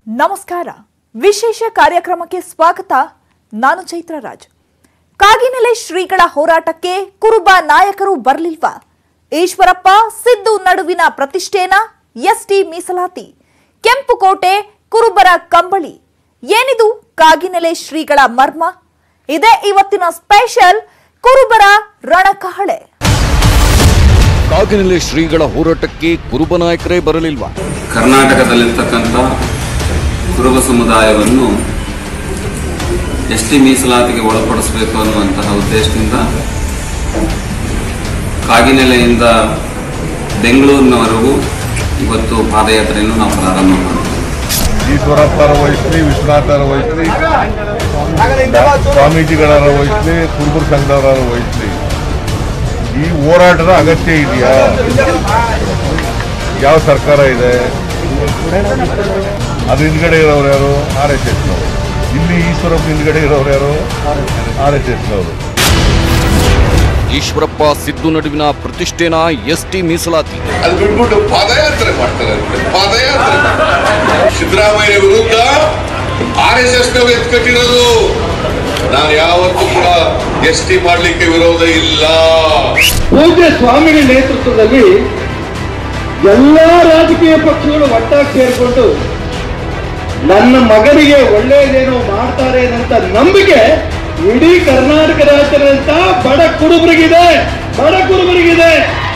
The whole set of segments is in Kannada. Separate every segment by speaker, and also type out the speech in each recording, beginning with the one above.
Speaker 1: ನಮಸ್ಕಾರ ವಿಶೇಷ ಕಾರ್ಯಕ್ರಮಕ್ಕೆ ಸ್ವಾಗತ ನಾನು ಚೈತ್ರ ರಾಜ್ ಕಾಗಿನೆಲೆ ಶ್ರೀಗಳ ಹೋರಾಟಕ್ಕೆ ಕುರುಬ ನಾಯಕರು ಬರಲಿಲ್ವಾ ಈಶ್ವರಪ್ಪ ಸಿದ್ದು ನಡುವಿನ ಪ್ರತಿಷ್ಠೇನ ಎಸ್ಟಿ ಮೀಸಲಾತಿ ಕೆಂಪುಕೋಟೆ ಕುರುಬರ ಕಂಬಳಿ ಏನಿದು ಕಾಗಿನೆಲೆ ಶ್ರೀಗಳ ಮರ್ಮ ಇದೇ ಇವತ್ತಿನ ಸ್ಪೆಷಲ್ ಕುರುಬರ ರಣಕಹಳೆ
Speaker 2: ಕಾಗಿನೆಲೆ ಶ್ರೀಗಳ ಹೋರಾಟಕ್ಕೆ ಕುರುಬ ನಾಯಕರೇ ಬರಲಿಲ್ವಾ
Speaker 3: ಕರ್ನಾಟಕದಲ್ಲಿರ್ತಕ್ಕಂಥ ಕುರುಬ ಸಮುದಾಯವನ್ನು ಎಸ್ ಟಿ ಮೀಸಲಾತಿಗೆ ಒಳಪಡಿಸಬೇಕು ಅನ್ನುವಂತಹ ಉದ್ದೇಶದಿಂದ ಕಾಗಿನೆಲೆಯಿಂದ ಬೆಂಗಳೂರಿನವರೆಗೂ ಇವತ್ತು ಪಾದಯಾತ್ರೆಯನ್ನು ನಾವು ಪ್ರಾರಂಭ ಮಾಡಿದ್ದೇವೆ
Speaker 4: ಈಶ್ವರಪ್ಪರ ವಹಿಸ್ಲಿ ವಿಶ್ವನಾಥರ ವಹಿಸ್ಲಿ ಸ್ವಾಮೀಜಿಗಳರ ವಹಿಸ್ಲಿ ಕುರುಬರ ಸಂಘದವರ ವಹಿಸ್ಲಿ ಈ ಹೋರಾಟದ ಅಗತ್ಯ ಇದೆಯಾ ಯಾವ ಸರ್ಕಾರ ಇದೆ ಅದ್ರ ಹಿಂದ್ಗಡೆ ಇರೋರು ಯಾರು ಆರ್ ಎಸ್ ಎಸ್ನವರು ಇಲ್ಲಿ ಈಶ್ವರಪ್ಪ ಹಿಂದ್ಗಡೆ ಇರೋರು ಯಾರು ಆರ್ ಎಸ್ ಎಸ್ನವರು
Speaker 2: ಈಶ್ವರಪ್ಪ ಸಿದ್ದು ನಡುವಿನ ಪ್ರತಿಷ್ಠೆನ ಎಸ್ಟಿ ಮೀಸಲಾತಿ
Speaker 5: ಅದು ಬಿಟ್ಬಿಟ್ಟು ಪಾದಯಾತ್ರೆ ಮಾಡ್ತಾರೆ ಅಂತೆ. ಪಾದಯಾತ್ರೆ ಸಿದ್ದರಾಮಯ್ಯ ವಿರುದ್ಧ ಆರ್ ಎಸ್ ಎಸ್ ನವರು ಎತ್ಕಟ್ಟಿರೋದು ನಾನು ಯಾವತ್ತೂ ಕೂಡ ಎಸ್ ಟಿ ಮಾಡ್ಲಿಕ್ಕೆ ವಿರೋಧ ಇಲ್ಲ
Speaker 6: ಪೂಜ್ಯ ಸ್ವಾಮಿಗಳ ನೇತೃತ್ವದಲ್ಲಿ ಎಲ್ಲ ರಾಜಕೀಯ ಪಕ್ಷಗಳು ಒಟ್ಟಾಗಿ ಸೇರಿಕೊಂಡು ನನ್ನ ಮಗನಿಗೆ ಒಳ್ಳೆಯದೇನೋ ಮಾಡ್ತಾರೆ ಅಂತ ನಂಬಿಕೆ ಇಡೀ ಕರ್ನಾಟಕ ರಾಜ್ಯದಂತ ಬಡ ಕುರುಬರಿಗಿದೆ ಬಡ ಕುರುಬರಿಗಿದೆ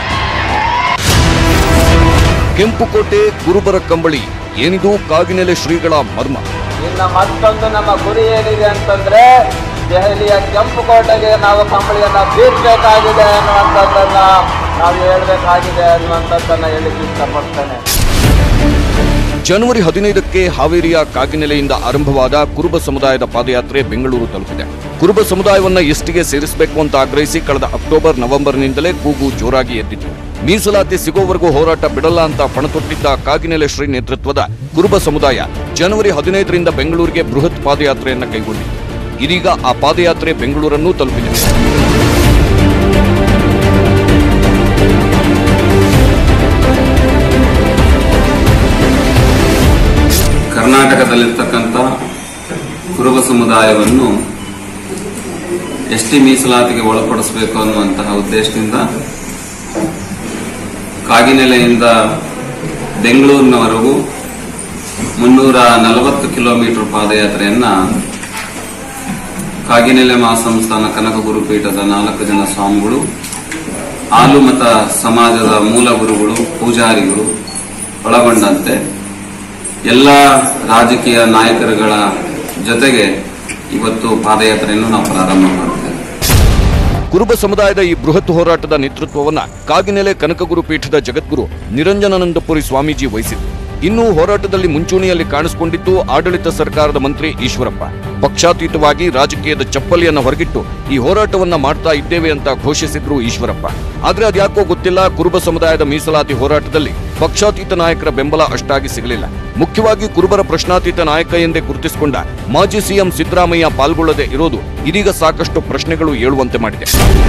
Speaker 2: ಕೆಂಪುಕೋಟೆ ಕುರುಬರ ಕಂಬಳಿ ಏನಿದು ಕಾಗಿನೆಲೆ ಶ್ರೀಗಳ ಮರ್ಮ
Speaker 7: ಇನ್ನು ಮತ್ತೊಂದು ನಮ್ಮ ಗುರಿ ಏನಿದೆ ಅಂತಂದ್ರೆ ದೆಹಲಿಯ ಕೆಂಪುಕೋಟೆಗೆ ನಾವು ಕಂಬಳಿಯನ್ನ ಬೀರ್ಬೇಕಾಗಿದೆ ಅನ್ನುವಂಥದ್ದನ್ನ ನಾವು ಹೇಳ್ಬೇಕಾಗಿದೆ ಅನ್ನುವಂಥದ್ದನ್ನ ಹೇಳಿಕ್ಕೆ ಇಷ್ಟಪಡ್ತೇನೆ
Speaker 2: ಜನವರಿ ಹದಿನೈದಕ್ಕೆ ಹಾವೇರಿಯ ಕಾಗಿನೆಲೆಯಿಂದ ಆರಂಭವಾದ ಕುರುಬ ಸಮುದಾಯದ ಪಾದಯಾತ್ರೆ ಬೆಂಗಳೂರು ತಲುಪಿದೆ ಕುರುಬ ಸಮುದಾಯವನ್ನ ಎಸ್ಟಿಗೆ ಸೇರಿಸಬೇಕು ಅಂತ ಆಗ್ರಹಿಸಿ ಕಳೆದ ಅಕ್ಟೋಬರ್ ನವೆಂಬರ್ನಿಂದಲೇ ಕೂಗು ಜೋರಾಗಿ ಎದ್ದಿತ್ತು ಮೀಸಲಾತಿ ಸಿಗೋವರೆಗೂ ಹೋರಾಟ ಬಿಡಲ್ಲ ಅಂತ ಪಣತೊಟ್ಟಿದ್ದ ಕಾಗಿನೆಲೆ ಶ್ರೀ ನೇತೃತ್ವದ ಕುರುಬ ಸಮುದಾಯ ಜನವರಿ ಹದಿನೈದರಿಂದ ಬೆಂಗಳೂರಿಗೆ ಬೃಹತ್ ಪಾದಯಾತ್ರೆಯನ್ನ ಕೈಗೊಂಡಿತು ಇದೀಗ ಆ ಪಾದಯಾತ್ರೆ ಬೆಂಗಳೂರನ್ನೂ ತಲುಪಿದೆ
Speaker 3: ಕರ್ನಾಟಕದಲ್ಲಿರ್ತಕ್ಕಂಥ ಕುರುಬ ಸಮುದಾಯವನ್ನು ಎಸ್ ಟಿ ಮೀಸಲಾತಿಗೆ ಒಳಪಡಿಸಬೇಕು ಅನ್ನುವಂತಹ ಉದ್ದೇಶದಿಂದ ಕಾಗಿನೆಲೆಯಿಂದ ಬೆಂಗಳೂರಿನವರೆಗೂ ಮುನ್ನೂರ ನಲವತ್ತು ಕಿಲೋಮೀಟರ್ ಪಾದಯಾತ್ರೆಯನ್ನ ಕಾಗಿನೆಲೆ ಮಹಾಸಂಸ್ಥಾನ ಕನಕ ಗುರುಪೀಠದ ನಾಲ್ಕು ಜನ ಸ್ವಾಮಿಗಳು ಆಲುಮತ ಸಮಾಜದ ಮೂಲ ಗುರುಗಳು ಪೂಜಾರಿಗಳು ಒಳಗೊಂಡಂತೆ ಎಲ್ಲ ರಾಜಕೀಯ ನಾಯಕರುಗಳ ಜೊತೆಗೆ ಇವತ್ತು ಪಾದಯಾತ್ರೆಯನ್ನು ನಾವು ಪ್ರಾರಂಭ ಮಾಡಿದ್ದೇವೆ
Speaker 2: ಕುರುಬ ಸಮುದಾಯದ ಈ ಬೃಹತ್ ಹೋರಾಟದ ನೇತೃತ್ವವನ್ನ ಕಾಗಿನೆಲೆ ಕನಕಗುರು ಪೀಠದ ಜಗದ್ಗುರು ನಿರಂಜನಾನಂದಪುರಿ ಸ್ವಾಮೀಜಿ ವಹಿಸಿದ್ರು ಇನ್ನು ಹೋರಾಟದಲ್ಲಿ ಮುಂಚೂಣಿಯಲ್ಲಿ ಕಾಣಿಸಿಕೊಂಡಿದ್ದು ಆಡಳಿತ ಸರ್ಕಾರದ ಮಂತ್ರಿ ಈಶ್ವರಪ್ಪ ಪಕ್ಷಾತೀತವಾಗಿ ರಾಜಕೀಯದ ಚಪ್ಪಲಿಯನ್ನ ಹೊರಗಿಟ್ಟು ಈ ಹೋರಾಟವನ್ನ ಮಾಡ್ತಾ ಇದ್ದೇವೆ ಅಂತ ಘೋಷಿಸಿದ್ರು ಈಶ್ವರಪ್ಪ ಆದ್ರೆ ಅದ್ಯಾಕೋ ಗೊತ್ತಿಲ್ಲ ಕುರುಬ ಸಮುದಾಯದ ಮೀಸಲಾತಿ ಹೋರಾಟದಲ್ಲಿ ಪಕ್ಷಾತೀತ ನಾಯಕರ ಬೆಂಬಲ ಅಷ್ಟಾಗಿ ಸಿಗಲಿಲ್ಲ ಮುಖ್ಯವಾಗಿ ಕುರುಬರ ಪ್ರಶ್ನಾತೀತ ನಾಯಕ ಎಂದೇ ಗುರುತಿಸಿಕೊಂಡ ಮಾಜಿ ಸಿಎಂ ಸಿದ್ದರಾಮಯ್ಯ ಪಾಲ್ಗೊಳ್ಳದೆ ಇರೋದು ಇದೀಗ ಸಾಕಷ್ಟು ಪ್ರಶ್ನೆಗಳು ಏಳುವಂತೆ ಮಾಡಿದೆ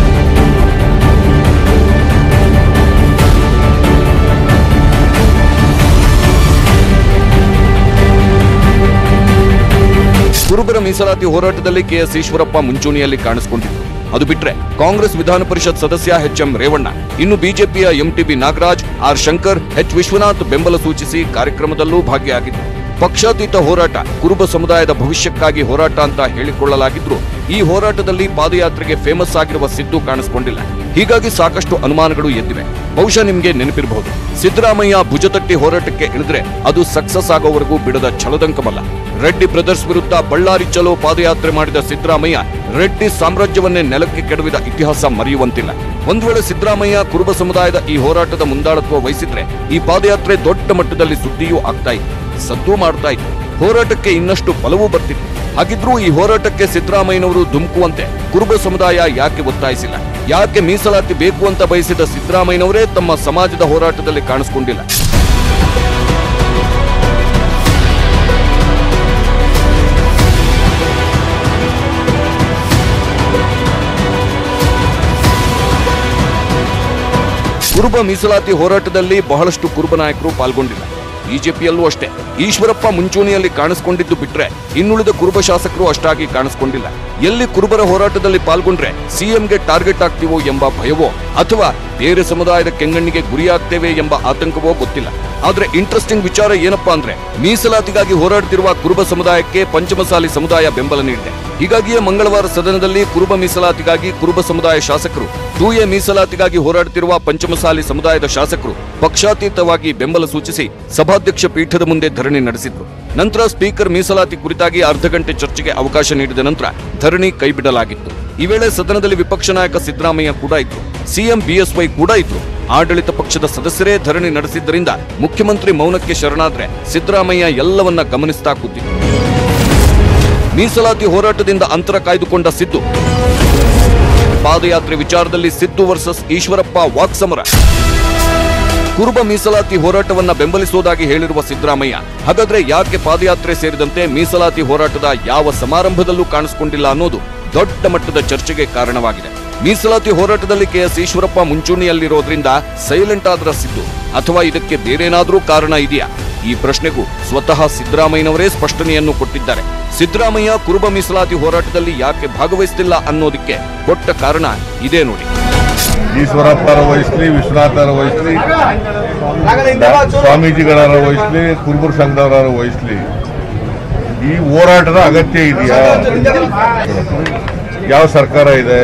Speaker 2: ಕುರುಬರ ಮೀಸಲಾತಿ ಹೋರಾಟದಲ್ಲಿ ಕೆಎಸ್ ಈಶ್ವರಪ್ಪ ಮುಂಚೂಣಿಯಲ್ಲಿ ಕಾಣಿಸಿಕೊಂಡಿದ್ರು ಅದು ಬಿಟ್ರೆ ಕಾಂಗ್ರೆಸ್ ವಿಧಾನ ಪರಿಷತ್ ಸದಸ್ಯ ಎಚ್ ಎಂ ರೇವಣ್ಣ ಇನ್ನು ಬಿಜೆಪಿಯ MTB Nagaraj R Shankar H Vishwanath ಬೆಂಬಲ ಸೂಚಿಸಿ ಕಾರ್ಯಕ್ರಮದಲ್ಲೂ ಭಾಗಿಯಾಗಿದ್ದರು ಪಕ್ಷಾತೀತ ಹೋರಾಟ ಕುರುಬ ಸಮುದಾಯದ ಭವಿಷ್ಯಕ್ಕಾಗಿ ಹೋರಾಟ ಅಂತ ಹೇಳಿಕೊಳ್ಳಲಾಗಿದ್ರು ಈ ಹೋರಾಟದಲ್ಲಿ ಪಾದಯಾತ್ರೆಗೆ ಫೇಮಸ್ ಆಗಿರುವ ಸಿದ್ದು ಕಾಣಿಸಿಕೊಂಡಿಲ್ಲ ಹೀಗಾಗಿ ಸಾಕಷ್ಟು ಅನುಮಾನಗಳು ಎದ್ದಿವೆ ಬಹುಶಃ ನಿಮ್ಗೆ ನೆನಪಿರಬಹುದು ಸಿದ್ದರಾಮಯ್ಯ ಭುಜತಟ್ಟಿ ಹೋರಾಟಕ್ಕೆ ಇಳಿದ್ರೆ ಅದು ಸಕ್ಸಸ್ ಆಗೋವರೆಗೂ ಬಿಡದ ಛಲದಂಕಮಲ್ಲ ರೆಡ್ಡಿ ಬ್ರದರ್ಸ್ ವಿರುದ್ಧ ಬಳ್ಳಾರಿ ಚಲೋ ಪಾದಯಾತ್ರೆ ಮಾಡಿದ ಸಿದ್ದರಾಮಯ್ಯ ರೆಡ್ಡಿ ಸಾಮ್ರಾಜ್ಯವನ್ನೇ ನೆಲಕ್ಕೆ ಕೆಡವಿದ ಇತಿಹಾಸ ಮರೆಯುವಂತಿಲ್ಲ ಒಂದ್ ವೇಳೆ ಸಿದ್ದರಾಮಯ್ಯ ಕುರುಬ ಸಮುದಾಯದ ಈ ಹೋರಾಟದ ಮುಂದಾಳತ್ವ ವಹಿಸಿದ್ರೆ ಈ ಪಾದಯಾತ್ರೆ ದೊಡ್ಡ ಮಟ್ಟದಲ್ಲಿ ಸುದ್ದಿಯೂ ಆಗ್ತಾ ಇತ್ತು ಸದ್ದು ಮಾಡ್ತಾ ಇತ್ತು ಹೋರಾಟಕ್ಕೆ ಇನ್ನಷ್ಟು ಬಲವೂ ಬರ್ತಿತ್ತು ಹಾಗಿದ್ರೂ ಈ ಹೋರಾಟಕ್ಕೆ ಸಿದ್ದರಾಮಯ್ಯನವರು ಧುಮುಕುವಂತೆ ಕುರುಬ ಸಮುದಾಯ ಯಾಕೆ ಒತ್ತಾಯಿಸಿಲ್ಲ ಯಾಕೆ ಮೀಸಲಾತಿ ಬೇಕು ಅಂತ ಬಯಸಿದ ಸಿದ್ದರಾಮಯ್ಯನವರೇ ತಮ್ಮ ಸಮಾಜದ ಹೋರಾಟದಲ್ಲಿ ಕಾಣಿಸಿಕೊಂಡಿಲ್ಲ ಕುರುಬ ಮೀಸಲಾತಿ ಹೋರಾಟದಲ್ಲಿ ಬಹಳಷ್ಟು ಕುರುಬ ನಾಯಕರು ಪಾಲ್ಗೊಂಡಿಲ್ಲ ಬಿಜೆಪಿಯಲ್ಲೂ ಅಷ್ಟೇ ಈಶ್ವರಪ್ಪ ಮುಂಚೂಣಿಯಲ್ಲಿ ಕಾಣಿಸ್ಕೊಂಡಿದ್ದು ಬಿಟ್ರೆ ಇನ್ನುಳಿದ ಕುರುಬ ಶಾಸಕರು ಅಷ್ಟಾಗಿ ಕಾಣಿಸ್ಕೊಂಡಿಲ್ಲ ಎಲ್ಲಿ ಕುರುಬರ ಹೋರಾಟದಲ್ಲಿ ಪಾಲ್ಗೊಂಡ್ರೆ ಸಿಎಂಗೆ ಟಾರ್ಗೆಟ್ ಆಗ್ತೀವೋ ಎಂಬ ಭಯವೋ ಅಥವಾ ಬೇರೆ ಸಮುದಾಯದ ಕೆಂಗಣ್ಣಿಗೆ ಗುರಿಯಾಗ್ತೇವೆ ಎಂಬ ಆತಂಕವೋ ಗೊತ್ತಿಲ್ಲ ಆದ್ರೆ ಇಂಟ್ರೆಸ್ಟಿಂಗ್ ವಿಚಾರ ಏನಪ್ಪಾ ಅಂದ್ರೆ ಮೀಸಲಾತಿಗಾಗಿ ಹೋರಾಡುತ್ತಿರುವ ಕುರುಬ ಸಮುದಾಯಕ್ಕೆ ಪಂಚಮಸಾಲಿ ಸಮುದಾಯ ಬೆಂಬಲ ನೀಡಿದೆ ಹೀಗಾಗಿಯೇ ಮಂಗಳವಾರ ಸದನದಲ್ಲಿ ಕುರುಬ ಮೀಸಲಾತಿಗಾಗಿ ಕುರುಬ ಸಮುದಾಯ ಶಾಸಕರು ಟೂ ಎ ಮೀಸಲಾತಿಗಾಗಿ ಹೋರಾಡುತ್ತಿರುವ ಪಂಚಮಸಾಲಿ ಸಮುದಾಯದ ಶಾಸಕರು ಪಕ್ಷಾತೀತವಾಗಿ ಬೆಂಬಲ ಸೂಚಿಸಿ ಸಭಾಧ್ಯಕ್ಷ ಪೀಠದ ಮುಂದೆ ಧರಣಿ ನಡೆಸಿದ್ರು ನಂತರ ಸ್ಪೀಕರ್ ಮೀಸಲಾತಿ ಕುರಿತಾಗಿ ಅರ್ಧ ಗಂಟೆ ಚರ್ಚೆಗೆ ಅವಕಾಶ ನೀಡಿದ ನಂತರ ಧರಣಿ ಕೈಬಿಡಲಾಗಿತ್ತು ಈ ವೇಳೆ ಸದನದಲ್ಲಿ ವಿಪಕ್ಷ ನಾಯಕ ಸಿದ್ದರಾಮಯ್ಯ ಕೂಡ ಇದ್ರು ಸಿಎಂ ಬಿಎಸ್ವೈ ಕೂಡ ಇದ್ರು ಆಡಳಿತ ಪಕ್ಷದ ಸದಸ್ಯರೇ ಧರಣಿ ನಡೆಸಿದ್ದರಿಂದ ಮುಖ್ಯಮಂತ್ರಿ ಮೌನಕ್ಕೆ ಶರಣಾದ್ರೆ ಸಿದ್ದರಾಮಯ್ಯ ಎಲ್ಲವನ್ನ ಗಮನಿಸ್ತಾ ಕೂತಿದ್ರು ಮೀಸಲಾತಿ ಹೋರಾಟದಿಂದ ಅಂತರ ಕಾಯ್ದುಕೊಂಡ ಸಿದ್ದು ಪಾದಯಾತ್ರೆ ವಿಚಾರದಲ್ಲಿ ಸಿದ್ದು ವರ್ಸಸ್ ಈಶ್ವರಪ್ಪ ವಾಕ್ಸಮರ ಕುರುಬ ಮೀಸಲಾತಿ ಹೋರಾಟವನ್ನ ಬೆಂಬಲಿಸುವುದಾಗಿ ಹೇಳಿರುವ ಸಿದ್ದರಾಮಯ್ಯ ಹಾಗಾದ್ರೆ ಯಾಕೆ ಪಾದಯಾತ್ರೆ ಸೇರಿದಂತೆ ಮೀಸಲಾತಿ ಹೋರಾಟದ ಯಾವ ಸಮಾರಂಭದಲ್ಲೂ ಕಾಣಿಸಿಕೊಂಡಿಲ್ಲ ಅನ್ನೋದು ದೊಡ್ಡ ಮಟ್ಟದ ಚರ್ಚೆಗೆ ಕಾರಣವಾಗಿದೆ ಮೀಸಲಾತಿ ಹೋರಾಟದಲ್ಲಿ ಕೆಎಸ್ ಈಶ್ವರಪ್ಪ ಮುಂಚೂಣಿಯಲ್ಲಿರೋದ್ರಿಂದ ಸೈಲೆಂಟ್ ಆದ್ರ ಸಿದ್ದು ಅಥವಾ ಇದಕ್ಕೆ ಬೇರೇನಾದ್ರೂ ಕಾರಣ ಇದೆಯಾ ಈ ಪ್ರಶ್ನೆಗೂ ಸ್ವತಃ ಸಿದ್ದರಾಮಯ್ಯನವರೇ ಸ್ಪಷ್ಟನೆಯನ್ನು ಕೊಟ್ಟಿದ್ದಾರೆ ಸಿದ್ದರಾಮಯ್ಯ ಕುರುಬ ಮೀಸಲಾತಿ ಹೋರಾಟದಲ್ಲಿ ಯಾಕೆ ಭಾಗವಹಿಸ್ತಿಲ್ಲ ಅನ್ನೋದಕ್ಕೆ ಕೊಟ್ಟ ಕಾರಣ ಇದೇ ನೋಡಿ
Speaker 4: ಈಶ್ವರಪ್ಪರ ವಹಿಸ್ಲಿ ವಿಶ್ವನಾಥರ ವಹಿಸ್ಲಿ ಸ್ವಾಮೀಜಿಗಳ ವಹಿಸ್ಲಿ ಕುರುಬರ ಸಂಘದವರ ವಹಿಸ್ಲಿ ಈ ಹೋರಾಟದ ಅಗತ್ಯ ಇದೆಯಾ ಯಾವ ಸರ್ಕಾರ ಇದೆ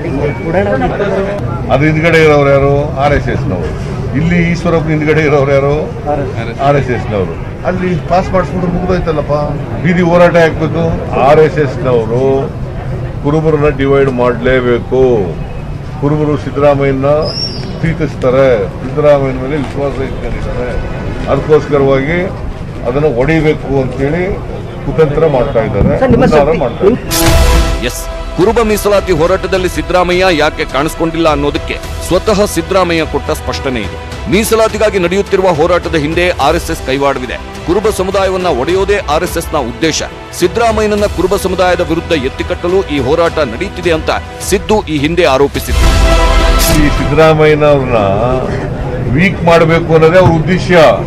Speaker 4: ಅದ್ರ ಹಿಂದ್ಗಡೆ ಇರೋರು ಯಾರು ಆರ್ ಎಸ್ ಎಸ್ ನವರು ಇಲ್ಲಿ ಈಶ್ವರಪ್ಪ ಹಿಂದ್ಗಡೆ ಇರೋರು ಯಾರು ಆರ್ ಎಸ್ ಎಸ್ ನವರು ಅಲ್ಲಿ ಪಾಸ್ ಮಾಡಿಸ್ಬಿಟ್ಟು ಮುಗ್ದೋಯ್ತಲ್ಲಪ್ಪ ಬೀದಿ ಹೋರಾಟ ಹಾಕ್ಬೇಕು ಆರ್ ಎಸ್ ಎಸ್ ನವರು ಕುರುಬರನ್ನ ಡಿವೈಡ್ ಮಾಡಲೇಬೇಕು ಕುರುಬರು ಸಿದ್ದರಾಮಯ್ಯನ ಪ್ರೀತಿಸ್ತಾರೆ ಸಿದ್ದರಾಮಯ್ಯನ ಮೇಲೆ ವಿಶ್ವಾಸ ಇಟ್ಕೊಂಡಿದ್ದಾರೆ ಅದಕ್ಕೋಸ್ಕರವಾಗಿ ಅದನ್ನು ಹೊಡಿಬೇಕು ಅಂತೇಳಿ ಕುತಂತ್ರ ಮಾಡ್ತಾ ಇದ್ದಾರೆ ಹುನ್ನಾರ ಮಾಡ್ತಾ ಇದ್ದಾರೆ
Speaker 2: ಎಸ್ ಕುರುಬ ಮೀಸಲಾತಿ ಹೋರಾಟದಲ್ಲಿ ಸಿದ್ದರಾಮಯ್ಯ ಯಾಕೆ ಕಾಣಿಸ್ಕೊಂಡಿಲ್ಲ ಅನ್ನೋದಕ್ಕೆ ಸ್ವತಃ ಸಿದ್ದರಾಮಯ್ಯ ಕೊಟ್ಟ ಸ್ಪಷ್ಟನೆ ಇದೆ ಮೀಸಲಾತಿಗಾಗಿ ನಡೆಯುತ್ತಿರುವ ಹೋರಾಟದ ಹಿಂದೆ ಆರ್ಎಸ್ಎಸ್ ಕೈವಾಡವಿದೆ ಕುರುಬ ಸಮುದಾಯವನ್ನ ಒಡೆಯೋದೇ ಆರ್ಎಸ್ಎಸ್ನ ಉದ್ದೇಶ ಸಿದ್ದರಾಮಯ್ಯನನ್ನ ಕುರುಬ ಸಮುದಾಯದ ವಿರುದ್ಧ ಎತ್ತಿಕಟ್ಟಲು ಈ ಹೋರಾಟ ನಡೆಯುತ್ತಿದೆ ಅಂತ ಸಿದ್ದು ಈ ಹಿಂದೆ ಆರೋಪಿಸಿದ್ರು
Speaker 4: ಈ ಸಿದ್ದರಾಮಯ್ಯನವ್ರನ್ನ ವೀಕ್ ಮಾಡಬೇಕು ಅನ್ನೋದೇ ಅವ್ರ ಉದ್ದೇಶ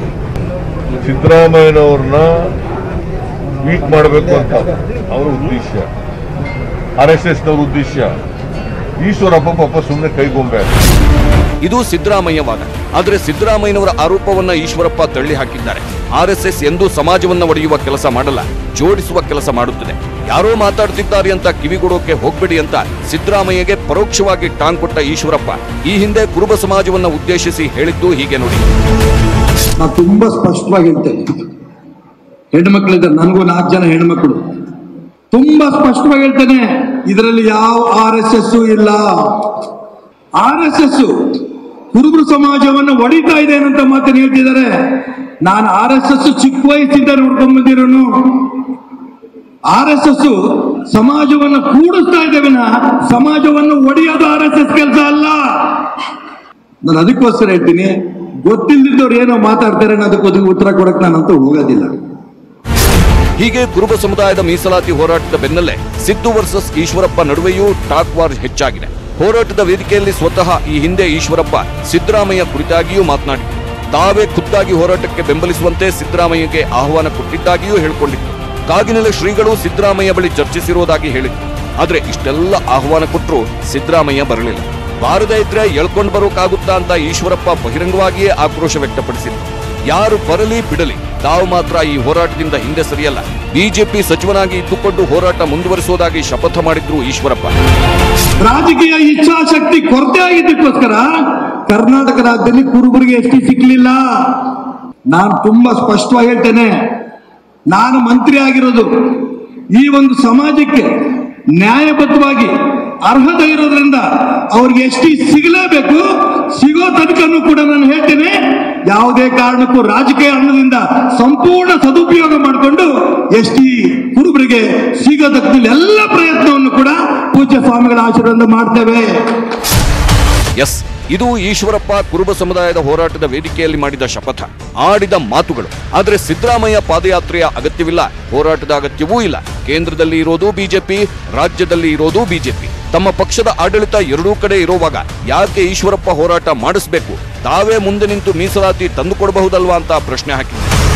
Speaker 4: ಸಿದ್ದರಾಮಯ್ಯನವ್ರನ್ನ ವೀಕ್ ಮಾಡಬೇಕು ಅಂತ ಅವ್ರ ಉದ್ದೇಶ ಆರ್ ಎಸ್ ಎಸ್ ನವ್ರ ಉದ್ದೇಶ ಈಶ್ವರಪ್ಪ ಪಾಪ ಸುಮ್ಮನೆ ಕೈಗೊಂಬೆ
Speaker 2: ಇದು ಸಿದ್ದರಾಮಯ್ಯ ವಾದ ಆದರೆ ಸಿದ್ದರಾಮಯ್ಯನವರ ಆರೋಪವನ್ನ ಈಶ್ವರಪ್ಪ ತಳ್ಳಿ ಹಾಕಿದ್ದಾರೆ ಆರ್ಎಸ್ಎಸ್ ಎಂದೂ ಸಮಾಜವನ್ನ ಒಡೆಯುವ ಕೆಲಸ ಮಾಡಲ್ಲ ಜೋಡಿಸುವ ಕೆಲಸ ಮಾಡುತ್ತದೆ ಯಾರೋ ಮಾತಾಡ್ತಿದ್ದಾರೆ ಅಂತ ಕಿವಿಗೊಡೋಕೆ ಹೋಗ್ಬೇಡಿ ಅಂತ ಸಿದ್ದರಾಮಯ್ಯಗೆ ಪರೋಕ್ಷವಾಗಿ ಟಾಂಗ್ ಕೊಟ್ಟ ಈಶ್ವರಪ್ಪ ಈ ಹಿಂದೆ ಕುರುಬ ಸಮಾಜವನ್ನ ಉದ್ದೇಶಿಸಿ ಹೇಳಿದ್ದು ಹೀಗೆ ನೋಡಿ
Speaker 6: ನಾನು ತುಂಬಾ ಸ್ಪಷ್ಟವಾಗಿ ಹೇಳ್ತೇನೆ ಹೆಣ್ಮಕ್ಳಿದ್ದಾರೆ ನನಗೂ ನಾಲ್ಕು ಜನ ಹೆಣ್ಮಕ್ಳು ತುಂಬಾ ಸ್ಪಷ್ಟವಾಗಿ ಹೇಳ್ತೇನೆ ಇದರಲ್ಲಿ ಯಾವ ಆರ್ ಎಸ್ ಎಸ್ ಇಲ್ಲ ಆರ್ ಎಸ್ ಎಸ್ ಕುರುಬರು ಸಮಾಜವನ್ನು ಒಡಿತಾ ಇದೆ ಅಂತ ಮಾತನ್ನು ಹೇಳ್ತಿದ್ದಾರೆ ನಾನು ಆರ್ ಎಸ್ ಎಸ್ ಚಿಕ್ಕ ವಯಸ್ಸಿಂದ ನೋಡ್ಕೊಂಡ್ ಬಂದಿರೋನು ಆರ್ ಎಸ್ ಎಸ್ ಸಮಾಜವನ್ನು ಕೂಡಿಸ್ತಾ ಇದ್ದೇವೆ ಸಮಾಜವನ್ನು ಒಡೆಯೋದು ಆರ್ ಎಸ್ ಎಸ್ ಕೆಲಸ ಅಲ್ಲ ನಾನು ಅದಕ್ಕೋಸ್ಕರ ಹೇಳ್ತೀನಿ ಗೊತ್ತಿಲ್ಲದಿದ್ದವ್ರು ಏನೋ ಮಾತಾಡ್ತಾರೆ ನಾನು ಅದಕ್ಕೆ ಉತ್ತರ ಕೊಡಕ್ ನಾನಂತೂ ಹೋಗೋದಿಲ್ಲ
Speaker 2: ಹೀಗೆ ಕುರುಬ ಸಮುದಾಯದ ಮೀಸಲಾತಿ ಹೋರಾಟದ ಬೆನ್ನಲ್ಲೇ ಸಿದ್ದು ವರ್ಸಸ್ ಈಶ್ವರಪ್ಪ ನಡುವೆಯೂ ಟಾಕ್ ವಾರ್ ಹೆಚ್ಚಾಗಿದೆ ಹೋರಾಟದ ವೇದಿಕೆಯಲ್ಲಿ ಸ್ವತಃ ಈ ಹಿಂದೆ ಈಶ್ವರಪ್ಪ ಸಿದ್ದರಾಮಯ್ಯ ಕುರಿತಾಗಿಯೂ ಮಾತನಾಡಿದ್ರು ತಾವೇ ಖುದ್ದಾಗಿ ಹೋರಾಟಕ್ಕೆ ಬೆಂಬಲಿಸುವಂತೆ ಸಿದ್ದರಾಮಯ್ಯಗೆ ಆಹ್ವಾನ ಕೊಟ್ಟಿದ್ದಾಗಿಯೂ ಹೇಳಿಕೊಂಡಿದ್ರು ಕಾಗಿನೆಲೆ ಶ್ರೀಗಳು ಸಿದ್ದರಾಮಯ್ಯ ಬಳಿ ಚರ್ಚಿಸಿರುವುದಾಗಿ ಹೇಳಿದ್ರು ಆದ್ರೆ ಇಷ್ಟೆಲ್ಲ ಆಹ್ವಾನ ಕೊಟ್ಟರು ಸಿದ್ದರಾಮಯ್ಯ ಬರಲಿಲ್ಲ ಬಾರದೇ ಇದ್ರೆ ಎಳ್ಕೊಂಡು ಬರೋಕಾಗುತ್ತಾ ಅಂತ ಈಶ್ವರಪ್ಪ ಬಹಿರಂಗವಾಗಿಯೇ ಆಕ್ರೋಶ ವ್ಯಕ್ತಪಡಿಸಿದ್ರು ಯಾರು ಬರಲಿ ಬಿಡಲಿ ತಾವು ಮಾತ್ರ ಈ ಹೋರಾಟದಿಂದ ಹಿಂದೆ ಸರಿಯಲ್ಲ ಬಿಜೆಪಿ ಸಚಿವನಾಗಿ ಇದ್ದುಕೊಂಡು ಹೋರಾಟ ಮುಂದುವರಿಸುವುದಾಗಿ ಶಪಥ ಮಾಡಿದ್ರು ಈಶ್ವರಪ್ಪ
Speaker 6: ರಾಜಕೀಯ ಇಚ್ಛಾಶಕ್ತಿ ಕೊರತೆ ಆಗಿದ್ದಕ್ಕೋಸ್ಕರ ಕರ್ನಾಟಕ ರಾಜ್ಯದಲ್ಲಿ ಕುರುಬರಿಗೆ ಎಷ್ಟು ಸಿಗ್ಲಿಲ್ಲ ನಾನು ತುಂಬಾ ಸ್ಪಷ್ಟವಾಗಿ ಹೇಳ್ತೇನೆ ನಾನು ಮಂತ್ರಿ ಆಗಿರೋದು ಈ ಒಂದು ಸಮಾಜಕ್ಕೆ ನ್ಯಾಯಬದ್ಧವಾಗಿ ಅರ್ಹತೆ ಇರೋದ್ರಿಂದ ಅವ್ರಿಗೆ ಎಷ್ಟಿ ಸಿಗಲೇಬೇಕು ಸಿಗೋ ತನಕನೂ ಕೂಡ ನಾನು ಹೇಳ್ತೇನೆ ಯಾವುದೇ ಕಾರಣಕ್ಕೂ ರಾಜಕೀಯ ಹಣದಿಂದ ಸಂಪೂರ್ಣ ಸದುಪಯೋಗ ಮಾಡಿಕೊಂಡು ಎಷ್ಟಿ ಕುರುಬರಿಗೆ ಸಿಗೋದಕ್ಕೆ ಎಲ್ಲ ಪ್ರಯತ್ನವನ್ನು ಕೂಡ ಪೂಜ್ಯ ಸ್ವಾಮಿಗಳ ಆಶೀರ್ವಾದ ಮಾಡ್ತೇವೆ
Speaker 2: ಎಸ್ ಇದು ಈಶ್ವರಪ್ಪ ಕುರುಬ ಸಮುದಾಯದ ಹೋರಾಟದ ವೇದಿಕೆಯಲ್ಲಿ ಮಾಡಿದ ಶಪಥ ಆಡಿದ ಮಾತುಗಳು ಆದರೆ ಸಿದ್ದರಾಮಯ್ಯ ಪಾದಯಾತ್ರೆಯ ಅಗತ್ಯವಿಲ್ಲ ಹೋರಾಟದ ಅಗತ್ಯವೂ ಇಲ್ಲ ಕೇಂದ್ರದಲ್ಲಿ ಇರೋದು ಬಿಜೆಪಿ ರಾಜ್ಯದಲ್ಲಿ ಇರೋದು ಬಿಜೆಪಿ ತಮ್ಮ ಪಕ್ಷದ ಆಡಳಿತ ಎರಡೂ ಕಡೆ ಇರುವಾಗ ಯಾಕೆ ಈಶ್ವರಪ್ಪ ಹೋರಾಟ ಮಾಡಿಸಬೇಕು ತಾವೇ ಮುಂದೆ ನಿಂತು ಮೀಸಲಾತಿ ತಂದುಕೊಡಬಹುದಲ್ವಾ ಅಂತ ಪ್ರಶ್ನೆ ಹಾಕಿದ್ದಾರೆ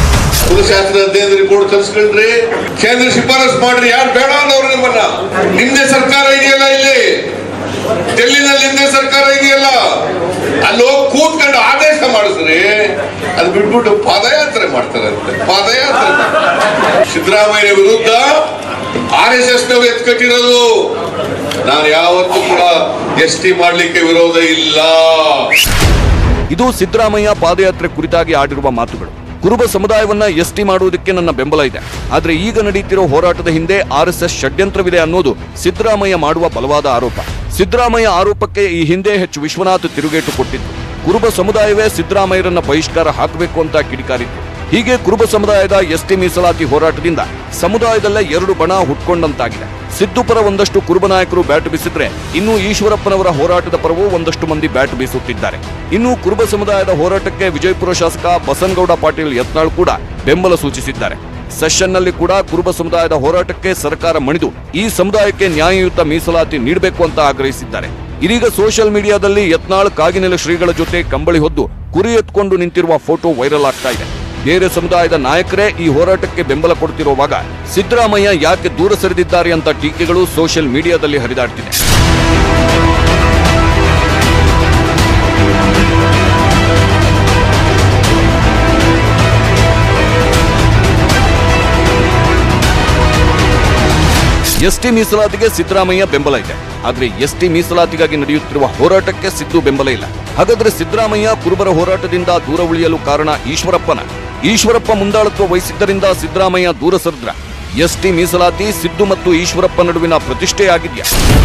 Speaker 5: ಕುಲಶಾಸ್ತ್ರ ಅಧ್ಯಯನದ ರಿಪೋರ್ಟ್ ತರಿಸ್ಕೊಳ್ರಿ ಕೇಂದ್ರ ಶಿಫಾರಸ್ ಮಾಡ್ರಿ ಯಾರು ಬೇಡ ಅನ್ನೋರು ನಿಮ್ಮನ್ನ ನಿಮ್ದೇ ಸರ್ಕಾರ ಇದೆಯಲ್ಲ ಇಲ್ಲಿ ಡೆಲ್ಲಿನಲ್ಲಿ ನಿಮ್ದೇ ಸರ್ಕಾರ ಇದೆಯಲ್ಲ ಅಲ್ಲಿ ಹೋಗಿ ಕೂತ್ಕೊಂಡು ಆದೇಶ ಮಾಡಿಸ್ರಿ ಅದು ಬಿಟ್ಬಿಟ್ಟು ಪಾದಯಾತ್ರೆ ಮಾಡ್ತಾರಂತೆ ಪಾದಯಾತ್ರೆ ಸಿದ್ದರಾಮಯ್ಯ ವಿರುದ್ಧ ಆರ್ ಎಸ್ ಎಸ್ ನಾವು ಎತ್ಕಟ್ಟಿರೋದು ನಾನು ಯಾವತ್ತೂ ಕೂಡ ಎಸ್ ಟಿ ಮಾಡ್ಲಿಕ್ಕೆ ವಿರೋಧ ಇಲ್ಲ
Speaker 2: ಇದು ಸಿದ್ದರಾಮಯ್ಯ ಪಾದಯಾತ್ರೆ ಕುರಿತಾಗಿ ಆಡಿರುವ ಮಾತುಗಳು ಕುರುಬ ಸಮುದಾಯವನ್ನ ಎಸ್ಟಿ ಮಾಡುವುದಕ್ಕೆ ನನ್ನ ಬೆಂಬಲ ಇದೆ ಆದ್ರೆ ಈಗ ನಡೆಯುತ್ತಿರೋ ಹೋರಾಟದ ಹಿಂದೆ ಆರ್ಎಸ್ಎಸ್ ಷಡ್ಯಂತ್ರವಿದೆ ಅನ್ನೋದು ಸಿದ್ದರಾಮಯ್ಯ ಮಾಡುವ ಬಲವಾದ ಆರೋಪ ಸಿದ್ದರಾಮಯ್ಯ ಆರೋಪಕ್ಕೆ ಈ ಹಿಂದೆ ಎಚ್ ವಿಶ್ವನಾಥ್ ತಿರುಗೇಟು ಕೊಟ್ಟಿದ್ದು ಕುರುಬ ಸಮುದಾಯವೇ ಸಿದ್ದರಾಮಯ್ಯರನ್ನ ಬಹಿಷ್ಕಾರ ಹಾಕಬೇಕು ಅಂತ ಕಿಡಿಕಾರಿತ್ತು ಹೀಗೆ ಕುರುಬ ಸಮುದಾಯದ ಎಸ್ಟಿ ಮೀಸಲಾತಿ ಹೋರಾಟದಿಂದ ಸಮುದಾಯದಲ್ಲೇ ಎರಡು ಬಣ ಹುಟ್ಕೊಂಡಂತಾಗಿದೆ ಸಿದ್ದು ಪರ ಒಂದಷ್ಟು ಕುರುಬ ನಾಯಕರು ಬ್ಯಾಟ್ ಬೀಸಿದ್ರೆ ಇನ್ನು ಈಶ್ವರಪ್ಪನವರ ಹೋರಾಟದ ಪರವೂ ಒಂದಷ್ಟು ಮಂದಿ ಬ್ಯಾಟ್ ಬೀಸುತ್ತಿದ್ದಾರೆ ಇನ್ನು ಕುರುಬ ಸಮುದಾಯದ ಹೋರಾಟಕ್ಕೆ ವಿಜಯಪುರ ಶಾಸಕ ಬಸನಗೌಡ ಪಾಟೀಲ್ ಯತ್ನಾಳ್ ಕೂಡ ಬೆಂಬಲ ಸೂಚಿಸಿದ್ದಾರೆ ಸೆಷನ್ನಲ್ಲಿ ಕೂಡ ಕುರುಬ ಸಮುದಾಯದ ಹೋರಾಟಕ್ಕೆ ಸರ್ಕಾರ ಮಣಿದು ಈ ಸಮುದಾಯಕ್ಕೆ ನ್ಯಾಯಯುತ ಮೀಸಲಾತಿ ನೀಡಬೇಕು ಅಂತ ಆಗ್ರಹಿಸಿದ್ದಾರೆ ಇದೀಗ ಸೋಷಿಯಲ್ ಮೀಡಿಯಾದಲ್ಲಿ ಯತ್ನಾಳ್ ಕಾಗಿನೆಲ ಶ್ರೀಗಳ ಜೊತೆ ಕಂಬಳಿ ಹೊದ್ದು ಕುರಿ ಎತ್ಕೊಂಡು ನಿಂತಿರುವ ಫೋಟೋ ವೈರಲ್ ಆಗ್ತಾ ಇದೆ ಬೇರೆ ಸಮುದಾಯದ ನಾಯಕರೇ ಈ ಹೋರಾಟಕ್ಕೆ ಬೆಂಬಲ ಕೊಡ್ತಿರುವಾಗ ಸಿದ್ದರಾಮಯ್ಯ ಯಾಕೆ ದೂರ ಸರಿದಿದ್ದಾರೆ ಅಂತ ಟೀಕೆಗಳು ಸೋಷಿಯಲ್ ಮೀಡಿಯಾದಲ್ಲಿ ಹರಿದಾಡ್ತಿದೆ ಎಸ್ಟಿ ಮೀಸಲಾತಿಗೆ ಸಿದ್ದರಾಮಯ್ಯ ಬೆಂಬಲ ಇದೆ ಆದ್ರೆ ಎಸ್ಟಿ ಮೀಸಲಾತಿಗಾಗಿ ನಡೆಯುತ್ತಿರುವ ಹೋರಾಟಕ್ಕೆ ಸಿದ್ದು ಬೆಂಬಲ ಇಲ್ಲ ಹಾಗಾದ್ರೆ ಸಿದ್ದರಾಮಯ್ಯ ಕುರುಬರ ಹೋರಾಟದಿಂದ ದೂರ ಉಳಿಯಲು ಕಾರಣ ಈಶ್ವರಪ್ಪನ ಈಶ್ವರಪ್ಪ ಮುಂದಾಳತ್ವ ವಹಿಸಿದ್ದರಿಂದ ಸಿದ್ದರಾಮಯ್ಯ ದೂರ ಸರಿದ್ರ ಎಸ್ಟಿ ಮೀಸಲಾತಿ ಸಿದ್ದು ಮತ್ತು ಈಶ್ವರಪ್ಪ ನಡುವಿನ ಪ್ರತಿಷ್ಠೆಯಾಗಿದೆಯಾ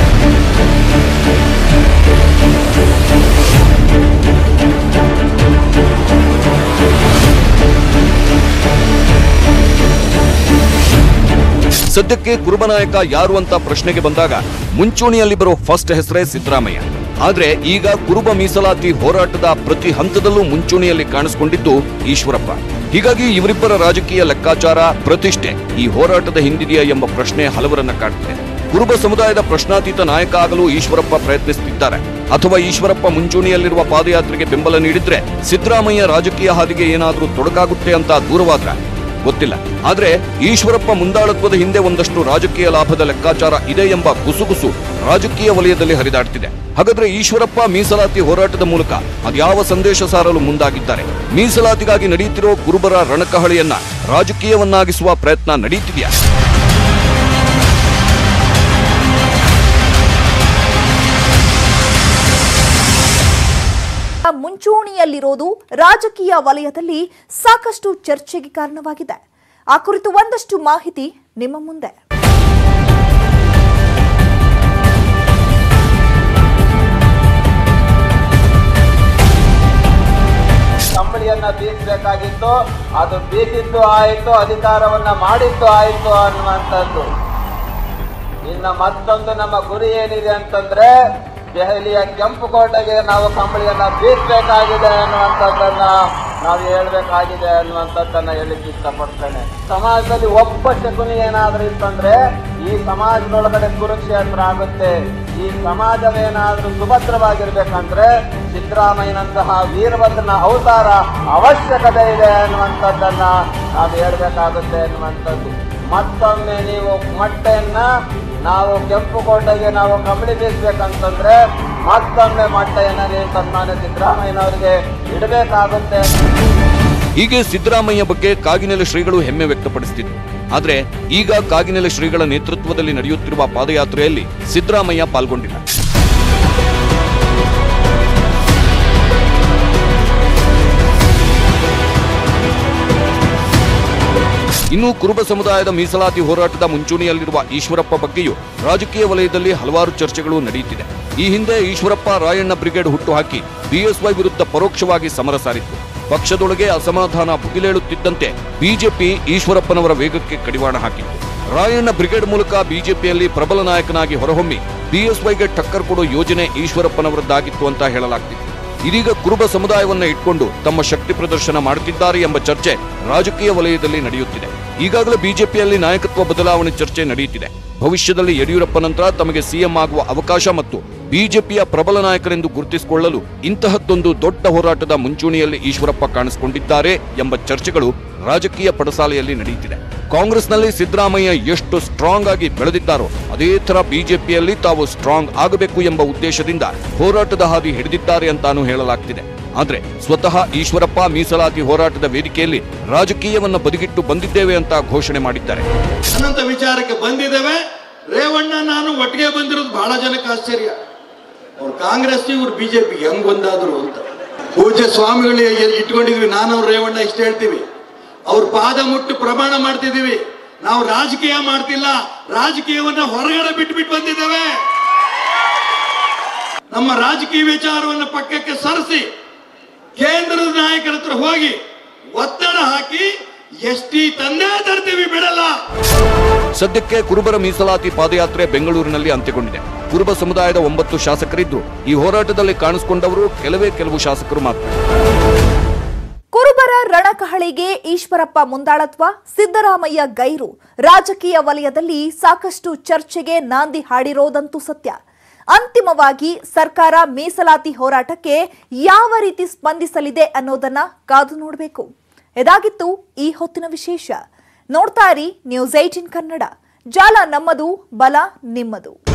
Speaker 2: ಸದ್ಯಕ್ಕೆ ಕುರುಬ ನಾಯಕ ಯಾರು ಅಂತ ಪ್ರಶ್ನೆಗೆ ಬಂದಾಗ ಮುಂಚೂಣಿಯಲ್ಲಿ ಬರೋ ಫಸ್ಟ್ ಹೆಸರೇ ಸಿದ್ದರಾಮಯ್ಯ ಆದ್ರೆ ಈಗ ಕುರುಬ ಮೀಸಲಾತಿ ಹೋರಾಟದ ಪ್ರತಿ ಹಂತದಲ್ಲೂ ಮುಂಚೂಣಿಯಲ್ಲಿ ಕಾಣಿಸಿಕೊಂಡಿದ್ದು ಈಶ್ವರಪ್ಪ ಹೀಗಾಗಿ ಇವರಿಬ್ಬರ ರಾಜಕೀಯ ಲೆಕ್ಕಾಚಾರ ಪ್ರತಿಷ್ಠೆ ಈ ಹೋರಾಟದ ಹಿಂದಿದೆಯಾ ಎಂಬ ಪ್ರಶ್ನೆ ಹಲವರನ್ನ ಕಾಡ್ತಿದೆ ಕುರುಬ ಸಮುದಾಯದ ಪ್ರಶ್ನಾತೀತ ನಾಯಕ ಆಗಲು ಈಶ್ವರಪ್ಪ ಪ್ರಯತ್ನಿಸುತ್ತಿದ್ದಾರೆ ಅಥವಾ ಈಶ್ವರಪ್ಪ ಮುಂಚೂಣಿಯಲ್ಲಿರುವ ಪಾದಯಾತ್ರೆಗೆ ಬೆಂಬಲ ನೀಡಿದ್ರೆ ಸಿದ್ದರಾಮಯ್ಯ ರಾಜಕೀಯ ಹಾದಿಗೆ ಏನಾದರೂ ತೊಡಕಾಗುತ್ತೆ ಅಂತ ದೂರವಾದ್ರ ಗೊತ್ತಿಲ್ಲ ಆದ್ರೆ ಈಶ್ವರಪ್ಪ ಮುಂದಾಳತ್ವದ ಹಿಂದೆ ಒಂದಷ್ಟು ರಾಜಕೀಯ ಲಾಭದ ಲೆಕ್ಕಾಚಾರ ಇದೆ ಎಂಬ ಗುಸುಗುಸು ರಾಜಕೀಯ ವಲಯದಲ್ಲಿ ಹರಿದಾಡ್ತಿದೆ ಹಾಗಾದ್ರೆ ಈಶ್ವರಪ್ಪ ಮೀಸಲಾತಿ ಹೋರಾಟದ ಮೂಲಕ ಅದ್ಯಾವ ಸಂದೇಶ ಸಾರಲು ಮುಂದಾಗಿದ್ದಾರೆ ಮೀಸಲಾತಿಗಾಗಿ ನಡೆಯುತ್ತಿರೋ ಕುರುಬರ ರಣಕಹಳಿಯನ್ನ ರಾಜಕೀಯವನ್ನಾಗಿಸುವ ಪ್ರಯತ್ನ ನಡೆಯುತ್ತಿದೆಯಾ
Speaker 1: ಮುಂಚೂಣಿಯಲ್ಲಿರೋದು ರಾಜಕೀಯ ವಲಯದಲ್ಲಿ ಸಾಕಷ್ಟು ಚರ್ಚೆಗೆ ಕಾರಣವಾಗಿದೆ ಆ ಕುರಿತು ಒಂದಷ್ಟು ಮಾಹಿತಿ ನಿಮ್ಮ ಮುಂದೆ
Speaker 7: ಕಂಬಳಿಯನ್ನ ಬೀಸಬೇಕಾಗಿತ್ತು ಅದು ಬೀಸಿದ್ದು ಆಯಿತು ಅಧಿಕಾರವನ್ನ ಮಾಡಿದ್ದು ಆಯಿತು ಅನ್ನುವಂಥದ್ದು ಇನ್ನು ಮತ್ತೊಂದು ನಮ್ಮ ಗುರಿ ಏನಿದೆ ಅಂತಂದ್ರೆ ದೆಹಲಿಯ ಕೆಂಪು ಕೋಟೆಗೆ ನಾವು ಕಂಬಳಿಯನ್ನ ಬೀಸಬೇಕಾಗಿದೆ ಅನ್ನುವಂಥದ್ದನ್ನ ನಾವು ಹೇಳ್ಬೇಕಾಗಿದೆ ಅನ್ನುವಂಥದ್ದನ್ನ ಹೇಳಿಕ್ಕೆ ಇಷ್ಟಪಡ್ತೇನೆ ಸಮಾಜದಲ್ಲಿ ಒಬ್ಬ ಶಕುನಿ ಏನಾದ್ರೂ ಇತ್ತಂದ್ರೆ ಈ ಸಮಾಜದೊಳಗಡೆ ಕುರುಕ್ಷೇತ್ರ ಆಗುತ್ತೆ ಈ ಸಮಾಜವೇನಾದ್ರೂ ಸುಭದ್ರವಾಗಿರ್ಬೇಕಂದ್ರೆ ಸಿದ್ದರಾಮಯ್ಯನಂತಹ ವೀರಭದ್ರನ ಅವತಾರ ಅವಶ್ಯಕತೆ ಇದೆ ಅನ್ನುವಂಥದ್ದನ್ನ ನಾವು ಹೇಳ್ಬೇಕಾಗುತ್ತೆ ಅನ್ನುವಂಥದ್ದು ಮತ್ತೊಮ್ಮೆ ನೀವು ಮೊಟ್ಟೆಯನ್ನ ನಾವು ಕೆಂಪು ಕೋಟೆಗೆ ನಾವು ಕಂಬಳಿ ಬೀಸಬೇಕಂತಂದ್ರೆ ಮತ್ತೊಮ್ಮೆ ಮೊಟ್ಟೆಯನ್ನ ನೀವು ಸನ್ಮಾನ್ಯ ಸಿದ್ದರಾಮಯ್ಯನವರಿಗೆ ಇಡಬೇಕಾಗುತ್ತೆ
Speaker 2: ಹೀಗೆ ಸಿದ್ದರಾಮಯ್ಯ ಬಗ್ಗೆ ಕಾಗಿನೆಲೆ ಶ್ರೀಗಳು ಹೆಮ್ಮೆ ವ್ಯಕ್ತಪಡಿಸುತ್ತಿದ್ರು ಆದ್ರೆ ಈಗ ಕಾಗಿನೆಲೆ ಶ್ರೀಗಳ ನೇತೃತ್ವದಲ್ಲಿ ನಡೆಯುತ್ತಿರುವ ಪಾದಯಾತ್ರೆಯಲ್ಲಿ ಸಿದ್ದರಾಮಯ್ಯ ಪಾಲ್ಗೊಂಡಿಲ್ಲ ಇನ್ನು ಕುರುಬ ಸಮುದಾಯದ ಮೀಸಲಾತಿ ಹೋರಾಟದ ಮುಂಚೂಣಿಯಲ್ಲಿರುವ ಈಶ್ವರಪ್ಪ ಬಗ್ಗೆಯೂ ರಾಜಕೀಯ ವಲಯದಲ್ಲಿ ಹಲವಾರು ಚರ್ಚೆಗಳು ನಡೆಯುತ್ತಿದೆ ಈ ಹಿಂದೆ ಈಶ್ವರಪ್ಪ ರಾಯಣ್ಣ ಬ್ರಿಗೇಡ್ ಹುಟ್ಟುಹಾಕಿ ಬಿಎಸ್ವೈ ವಿರುದ್ಧ ಪರೋಕ್ಷವಾಗಿ ಸಮರ ಸಾರಿತ್ತು ಪಕ್ಷದೊಳಗೆ ಅಸಮಾಧಾನ ಭುಗಿಲೇಳುತ್ತಿದ್ದಂತೆ ಬಿಜೆಪಿ ಈಶ್ವರಪ್ಪನವರ ವೇಗಕ್ಕೆ ಕಡಿವಾಣ ಹಾಕಿತ್ತು ರಾಯಣ್ಣ ಬ್ರಿಗೇಡ್ ಮೂಲಕ ಬಿಜೆಪಿಯಲ್ಲಿ ಪ್ರಬಲ ನಾಯಕನಾಗಿ ಹೊರಹೊಮ್ಮಿ ಬಿಎಸ್ವೈಗೆ ಟಕ್ಕರ್ ಕೊಡೋ ಯೋಜನೆ ಈಶ್ವರಪ್ಪನವರದ್ದಾಗಿತ್ತು ಅಂತ ಹೇಳಲಾಗ್ತಿದೆ ಇದೀಗ ಕುರುಬ ಸಮುದಾಯವನ್ನ ಇಟ್ಕೊಂಡು ತಮ್ಮ ಶಕ್ತಿ ಪ್ರದರ್ಶನ ಮಾಡುತ್ತಿದ್ದಾರೆ ಎಂಬ ಚರ್ಚೆ ರಾಜಕೀಯ ವಲಯದಲ್ಲಿ ನಡೆಯುತ್ತಿದೆ ಈಗಾಗಲೇ ಬಿಜೆಪಿಯಲ್ಲಿ ನಾಯಕತ್ವ ಬದಲಾವಣೆ ಚರ್ಚೆ ನಡೆಯುತ್ತಿದೆ ಭವಿಷ್ಯದಲ್ಲಿ ಯಡಿಯೂರಪ್ಪ ನಂತರ ತಮಗೆ ಸಿಎಂ ಆಗುವ ಅವಕಾಶ ಮತ್ತು ಬಿಜೆಪಿಯ ಪ್ರಬಲ ನಾಯಕರೆಂದು ಗುರುತಿಸಿಕೊಳ್ಳಲು ಇಂತಹದ್ದೊಂದು ದೊಡ್ಡ ಹೋರಾಟದ ಮುಂಚೂಣಿಯಲ್ಲಿ ಈಶ್ವರಪ್ಪ ಕಾಣಿಸಿಕೊಂಡಿದ್ದಾರೆ ಎಂಬ ಚರ್ಚೆಗಳು ರಾಜಕೀಯ ಪಡಸಾಲೆಯಲ್ಲಿ ನಡೆಯುತ್ತಿದೆ ಕಾಂಗ್ರೆಸ್ನಲ್ಲಿ ಸಿದ್ದರಾಮಯ್ಯ ಎಷ್ಟು ಸ್ಟ್ರಾಂಗ್ ಆಗಿ ಬೆಳೆದಿದ್ದಾರೋ ಅದೇ ತರ ಬಿಜೆಪಿಯಲ್ಲಿ ತಾವು ಸ್ಟ್ರಾಂಗ್ ಆಗಬೇಕು ಎಂಬ ಉದ್ದೇಶದಿಂದ ಹೋರಾಟದ ಹಾದಿ ಹಿಡಿದಿದ್ದಾರೆ ಅಂತಾನೂ ಹೇಳಲಾಗ್ತಿದೆ ಆದ್ರೆ ಸ್ವತಃ ಈಶ್ವರಪ್ಪ ಮೀಸಲಾತಿ ಹೋರಾಟದ ವೇದಿಕೆಯಲ್ಲಿ ರಾಜಕೀಯವನ್ನ ಬದಿಗಿಟ್ಟು ಬಂದಿದ್ದೇವೆ ಅಂತ ಘೋಷಣೆ ಮಾಡಿದ್ದಾರೆ
Speaker 8: ಅನಂತ ವಿಚಾರಕ್ಕೆ ಬಂದಿದ್ದೇವೆ ರೇವಣ್ಣ ನಾನು ಒಟ್ಟಿಗೆ ಬಂದಿರೋದು ಬಹಳ ಜನಕ್ಕೆ ಆಶ್ಚರ್ಯ ಅವ್ರು ಕಾಂಗ್ರೆಸ್ ಇವ್ರು ಬಿಜೆಪಿ ಹೆಂಗ್ ಒಂದಾದ್ರು ಅಂತ ಪೂಜ್ಯ ಸ್ವಾಮಿಗಳು ಎ- ಇಟ್ಕೊಂಡಿದ್ವಿ ನಾನು ಅವ್ರು ರೇವಣ್ಣ ಇಷ್ಟ ಹೇಳ್ತೀವಿ ಅವ್ರ ಪಾದ ಮುಟ್ಟು ಪ್ರಮಾಣ ಮಾಡ್ತಿದೀವಿ ನಾವು ರಾಜಕೀಯ ಮಾಡ್ತಿಲ್ಲ ರಾಜಕೀಯವನ್ನ ಹೊರಗಡೆ ಬಿಟ್ಟು ಬಿಟ್ಟು ಬಂದಿದ್ದೇವೆ ನಮ್ಮ ರಾಜಕೀಯ ವಿಚಾರವನ್ನು ಪಕ್ಕಕ್ಕೆ ಸರಿಸಿ ಕೇಂದ್ರದ ನಾಯಕರ ಹತ್ರ ಹೋಗಿ ಒತ್ತಡ ಹಾಕಿ ಎಸ್ ಟಿ ತಂದೇ ತರ್ತೀವಿ ಬಿಡಲ್ಲ
Speaker 2: ಸದ್ಯಕ್ಕೆ ಕುರುಬರ ಮೀಸಲಾತಿ ಪಾದಯಾತ್ರೆ ಬೆಂಗಳೂರಿನಲ್ಲಿ ಅಂತ್ಯಗೊಂಡಿದೆ ಕುರುಬ ಸಮುದಾಯದ ಒಂಬತ್ತು ಶಾಸಕರಿದ್ದು ಈ ಹೋರಾಟದಲ್ಲಿ ಕಾಣಿಸಿಕೊಂಡವರು ಕೆಲವೇ ಕೆಲವು ಶಾಸಕರು ಮಾತ್ರ
Speaker 1: ಕುರುಬರ ರಣಕಹಳಿಗೆ ಈಶ್ವರಪ್ಪ ಮುಂದಾಳತ್ವ ಸಿದ್ದರಾಮಯ್ಯ ಗೈರು ರಾಜಕೀಯ ವಲಯದಲ್ಲಿ ಸಾಕಷ್ಟು ಚರ್ಚೆಗೆ ನಾಂದಿ ಹಾಡಿರೋದಂತೂ ಸತ್ಯ ಅಂತಿಮವಾಗಿ ಸರ್ಕಾರ ಮೀಸಲಾತಿ ಹೋರಾಟಕ್ಕೆ ಯಾವ ರೀತಿ ಸ್ಪಂದಿಸಲಿದೆ ಅನ್ನೋದನ್ನ ಕಾದು ನೋಡಬೇಕು ಇದಾಗಿತ್ತು ಈ ಹೊತ್ತಿನ ವಿಶೇಷ ನೋಡ್ತಾ ಇರಿ ನ್ಯೂಸ್ ಏಟಿನ್ ಕನ್ನಡ ಜಾಲ ನಮ್ಮದು ಬಲ ನಿಮ್ಮದು